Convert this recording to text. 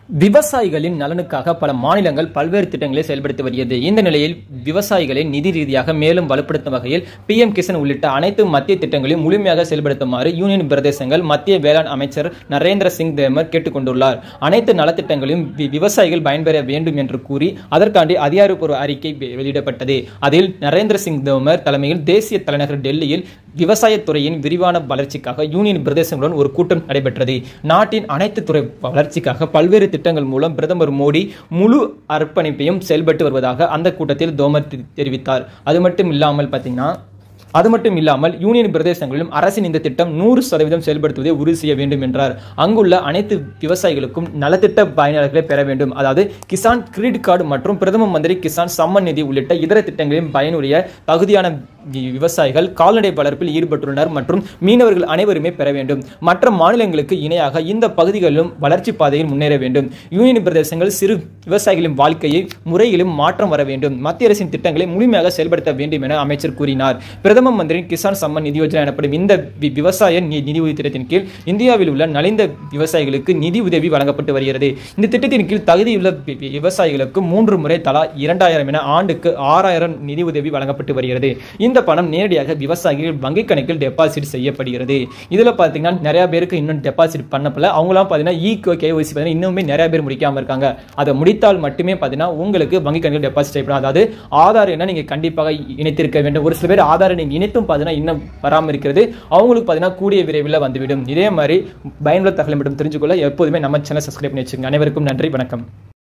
விவசாயிகளின் நலனுக்காக பல மாநிலங்கள் பல்வேறு திட்டங்களை செயல்படுத்தி வருகிறது இந்த நிலையில் விவசாயிகளை நிதி ரீதியாக மேலும் வலுப்படுத்தும் வகையில் பிஎம் கிசான் உள்ளிட்ட அனைத்து மத்திய திட்டங்களையும் முழுமையாக செயல்படுத்துமாறு யூனியன் பிரதேசங்கள் மத்திய வேளாண் அமைச்சர் நரேந்திர சிங் தோமர் கேட்டுக்கொண்டுள்ளார் அனைத்து நலத்திட்டங்களையும் வி- விவசாயிகள் பயன்பெற வேண்டும் என்று கூறி அதற்காண்டி அதிகாரப்பூர்வ அறிக்கை வெ- வெளியிடப்பட்டது அதில் நரேந்திர சிங் தோமர் தலைமையில் தேசிய தலைநகர் டெல்லியில் விவசாயத்துறையின் விரிவான வளர்ச்சிக்காக யூனியன் பிரதேசங்களுடன் ஒரு கூட்டம் நடைபெற்றது நாட்டின் அனைத்து துறை வளர்ச்சிக்காக பல்வேறு திட்டங்கள் மூலம் பிரதமர் மோடி முழு அர்ப்பணிப்பையும் செயல்பட்டு வருவதாக அந்த கூட்டத்தில் தோமர் தெ- தெரிவித்தார் அது மட்டும் இல்லாமல் பார்த்தீங்கன்னா அது மட்டும் இல்லாமல் யூனியன் பிரதேசங்களிலும் அரசின் இந்த திட்டம் நூறு சதவீதம் செயல்படுத்துவதை உறுதி செய்ய வேண்டும் என்றார் அங்குள்ள அனைத்து விவசாயிகளுக்கும் நலத்திட்ட பயனாளர்களை பெற வேண்டும் அதாவது கிசான் கிரெடிட் கார்டு மற்றும் பிரதம மந்திரி கிசான் சம்மன் நிதி உள்ளிட்ட இதர திட்டங்களின் பயனுடைய தகுதியான வி- விவசாயிகள் கால்நடை வளர்ப்பில் ஈடுபட்டுள்ளனர் மற்றும் மீனவர்கள் அனைவருமே பெற வேண்டும் மற்ற மாநிலங்களுக்கு இணையாக இந்த பகுதிகளிலும் வளர்ச்சி பாதையில் முன்னேற வேண்டும் யூனியன் பிரதேசங்கள் சிறு விவசாயிகளின் வாழ்க்கையை முறையிலும் மாற்றம் வர வேண்டும் மத்திய அரசின் திட்டங்களை முழுமையாக செயல்படுத்த வேண்டும் என அமைச்சர் கூறினார் பிரதம மந்திரி கிசான் சம்மன் நிதி யோஜனா எனப்படும் இந்த வி- விவசாய நி- நிதி உதவி திட்டத்தின் கீழ் இந்தியாவில் உள்ள நலிந்த விவசாயிகளுக்கு நிதி உதவி வழங்கப்பட்டு வருகிறது இந்த திட்டத்தின் கீழ் தகுதியுள்ள வி- வி- விவசாயிகளுக்கு மூன்று முறை தலா இரண்டாயிரம் என ஆண்டுக்கு ஆறாயிரம் நிதி உதவி வழங்கப்பட்டு வருகிறது இந்த பணம் நேரடியாக விவசாயிகள் வங்கிக் கணக்கில் டெபாசிட் செய்யப்படுகிறது இதுல பாத்தீங்கன்னா நிறைய பேருக்கு இன்னும் டெபாசிட் பண்ணப்பல அவங்களாம் பாத்தீங்கன்னா இ கேஒசி பார்த்தீங்கன்னா இன்னுமே நிறைய பேர் முடிக்காம இருக்காங்க அதை முடித்தால் மட்டுமே பாத்தீங்கன்னா உங்களுக்கு வங்கி கணக்கில் டெபாசிட் செய்யப்படும் அதாவது ஆதார் என்ன நீங்க கண்டிப்பாக இணைத்திருக்க வேண்டும் ஒரு சில பேர் ஆதாரை நீங்க இணைத்தும் பாத்தீங்கன்னா இன்னும் வராம இருக்கிறது அவங்களுக்கு பாத்தீங்கன்னா கூடிய விரைவில் வந்துவிடும் இதே மாதிரி பயனுள்ள தகவலை மட்டும் தெரிஞ்சுக்கொள்ள எப்போதுமே நம்ம சேனல் சப்ஸ்கிரைப் பண்ணி வச்சுங்க அனைவருக்கும் நன்றி வணக்கம்